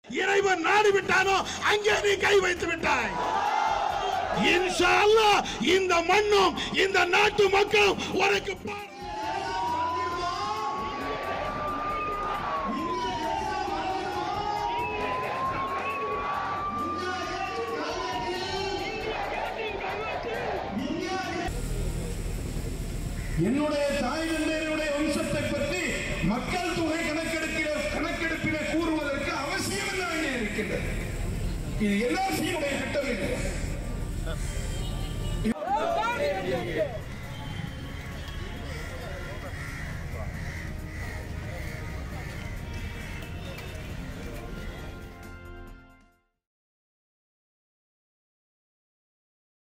இறைவன் நாடு விட்டானோ அங்கே நீ கை வைத்து விட்டாய் இன்ஷா அல்லாஹ் இந்த மண்ணும் இந்த நாட்டு மக்களும் உனக்கு பா- என்னுடைய